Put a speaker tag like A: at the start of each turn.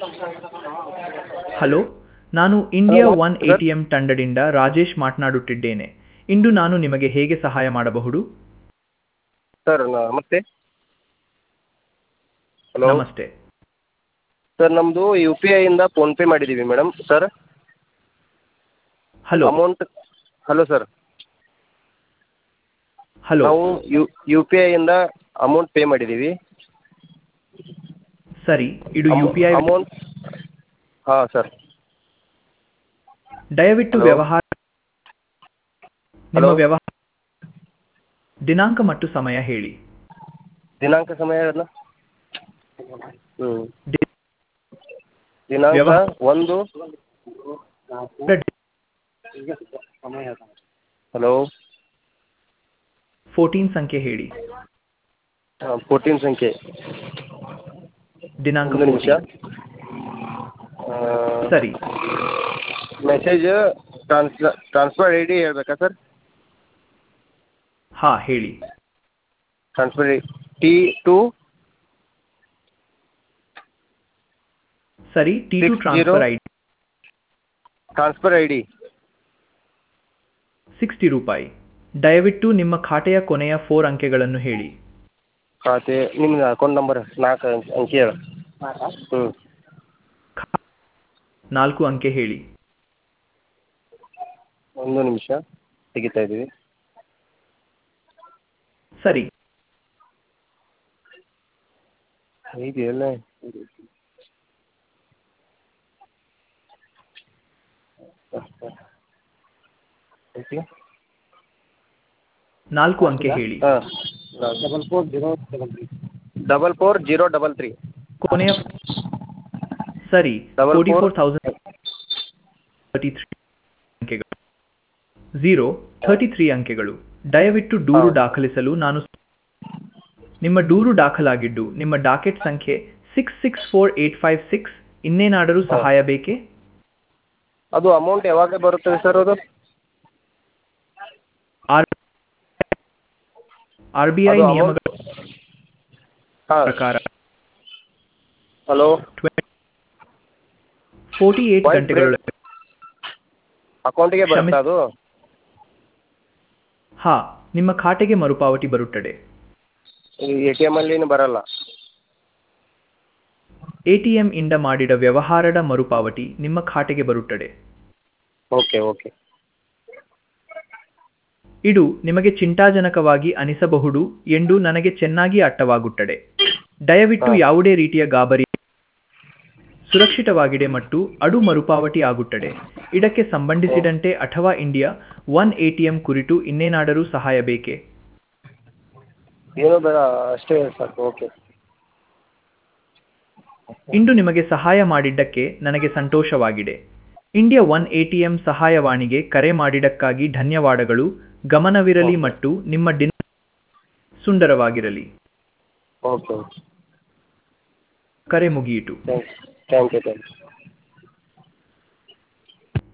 A: Hello ನಾನು India
B: Hello,
A: one
B: sir.
A: ATM ತಂಡದಿಂದ ರಾಜೇಶ್ ಮಾತನಾಡುತ್ತಿದ್ದೇನೆ ಇಂದು ನಾನು ನಿಮಗೆ ಹೇಗೆ ಸಹಾಯ ಮಾಡಬಹುದು
B: ಸರ್ ನಮಸ್ತೆ ಹಲೋ
A: ನಮಸ್ತೆ
B: ಸರ್ ನಮ್ಮದು ಯು ಪಿ ಐಯಿಂದ ಫೋನ್ಪೇ ಮಾಡಿದ್ದೀವಿ madam sir
A: hello
B: amount hello sir
A: hello
B: ನಾವು ಯು ಯು ಪಿ ಐಯಿಂದ ಅಮೌಂಟ್ ಪೇ ಮಾಡಿದ್ದೀವಿ
A: ಸರಿ ಇದು ಯು ಪಿ ಐ
B: ಅಮೌಂಟ್ ಹಾಂ ಸರ್
A: ದಯವಿಟ್ಟು
B: Hello.
A: ವ್ಯವಹಾರ ನಿಮ್ಮ
B: Hello.
A: ವ್ಯವಹಾರ ದಿನಾಂಕ ಮತ್ತು ಸಮಯ ಹೇಳಿ
B: ದಿನಾಂಕ ಸಮಯ ಅಲ್ಲ ಹ್ಞೂ
A: ದಿ-
B: ದಿನಾಂಕ
A: ವ್ಯವಹಾರ-
B: ಒಂದು ಹಲೋ
A: ಫೋರ್ಟೀನ್ ಸಂಖ್ಯೆ ಹೇಳಿ
B: ಫೋರ್ಟೀನ್ ಸಂಖ್ಯೆ
A: ದಿನಾಂಕ
B: ಒಂದು ನಿಮಿಷ
A: 14. ಸರಿ
B: message trans transfer I D ಹೇಳ್ಬೇಕಾ ಸರ್
A: ಹಾ ಹೇಳಿ
B: ಟ್ರಾನ್ಸ್ಫರ್ ಟಿ ಟು
A: ಸರಿ T two
B: Six
A: transfer
B: zero.
A: I
B: transfer I D
A: sixty ರೂಪಾಯಿ ದಯವಿಟ್ಟು ನಿಮ್ಮ ಖಾತೆಯ ಕೊನೆಯ ಫೋರ್ ಅಂಕೆಗಳನ್ನು ಹೇಳಿ
B: ಖಾತೆ ನಿಮ್ದು ಅಕೌಂಟ್ ನಂಬರ್ ನಾಲ್ಕು ಅಂಕಿ ಅಂಕಿ ಹೇಳು ಹ್ಞೂ
A: ಖಾ- ನಾಲ್ಕು ಅಂಕೆ ಹೇಳಿ
B: ಒಂದು ನಿಮಿಷ ತೆಗಿತಾ ಇದ್ದೀವಿ
A: ಸರಿ
B: ಇದೆಯಲ್ಲ ಐತಿ
A: ನಾಲ್ಕು ಅಂಕೆ ಹೇಳಿ
B: ಹಾಂ double four zero double three double four zero double three
A: ಕೊನೆಯ ಸರಿ
B: Double
A: forty
B: four-
A: four thousand thirty three ಅಂಕೆಗಳು ಝೀರೋ ಥರ್ಟಿ ತ್ರೀ ಅಂಕೆಗಳು ದಯವಿಟ್ಟು ದೂರು
B: ಹಾ.
A: ದಾಖಲಿಸಲು ನಾನು ನಿಮ್ಮ ದೂರು ದಾಖಲಾಗಿದ್ದು ನಿಮ್ಮ ಡಾಕೆಟ್ ಸಂಖ್ಯೆ six six four eight five six ಇನ್ನೇನಾದರೂ
B: ಹಾ.
A: ಸಹಾಯ ಬೇಕೇ
B: ಅದು ಅಮೌಂಟ್ ಯಾವಾಗ ಬರುತ್ತದೆ ಸರ್ ಅದು
A: ಆರ್ ಆರ್ ಬಿ ಐ
B: ಅದು amount-
A: ನಿಯಮಗಳ
B: ಹಾಂ
A: ಪ್ರಕಾರ
B: ಹಲೋ
A: ಫೋರ್ಟಿ ಏಟ್
B: Voice
A: ಗಂಟೆಗಳೊಳಗೆ
B: ಅಕೌಂಟಿಗೆ ಬರುತ್ತಾ
A: ಕ್ಷಮಿಸಿ.
B: ಅದು
A: ಹಾ ನಿಮ್ಮ ಖಾತೆಗೆ ಮರುಪಾವತಿ ಬರುತ್ತದೆ
B: ಎ ಟಿ ಎಮ್ ಅಲ್ಲಿ ಬರಲ್ಲ
A: ಎಟಿಎಂ ಇಂದ ಮಾಡಿದ ವ್ಯವಹಾರದ ಮರುಪಾವತಿ ನಿಮ್ಮ ಖಾತೆಗೆ ಬರುತ್ತದೆ
B: ಓಕೆ ಓಕೆ
A: ಇದು ನಿಮಗೆ ಚಿಂತಾಜನಕವಾಗಿ ಅನಿಸಬಹುದು ಎಂದು ನನಗೆ ಚೆನ್ನಾಗಿ ಅರ್ಥವಾಗುತ್ತದೆ ದಯವಿಟ್ಟು
B: ಹಾ.
A: ಯಾವುದೇ ರೀತಿಯ ಗಾಬರಿ ಸುರಕ್ಷಿತವಾಗಿದೆ ಮತ್ತು ಅದು ಮರುಪಾವತಿ ಆಗುತ್ತದೆ ಇದಕ್ಕೆ ಸಂಬಂಧಿಸಿದಂತೆ ಅಥವಾ ಇಂಡಿಯಾ ಒನ್ ಎಟಿಎಂ ಕುರಿತು ಇನ್ನೇನಾದರೂ ಸಹಾಯ ಬೇಕೇ
B: ಏನೂ ಬೇಡ ಅಷ್ಟೇ ಸಾಕು ಓಕೆ
A: ಇಂದು ನಿಮಗೆ ಸಹಾಯ ಮಾಡಿದ್ದಕ್ಕೆ ನನಗೆ ಸಂತೋಷವಾಗಿದೆ ಇಂಡಿಯಾ ಒನ್ ಎಟಿಎಂ ಸಹಾಯವಾಣಿಗೆ ಕರೆ ಮಾಡಿದ್ದಕ್ಕಾಗಿ ಧನ್ಯವಾದಗಳು ಗಮನವಿರಲಿ
B: ಓಕೆ.
A: ಮತ್ತು ನಿಮ್ಮ ದಿನ ಸುಂದರವಾಗಿರಲಿ
B: ಓಕೆ ಓಕೆ
A: ಕರೆ ಮುಗಿಯಿತು
B: thank thank you thank you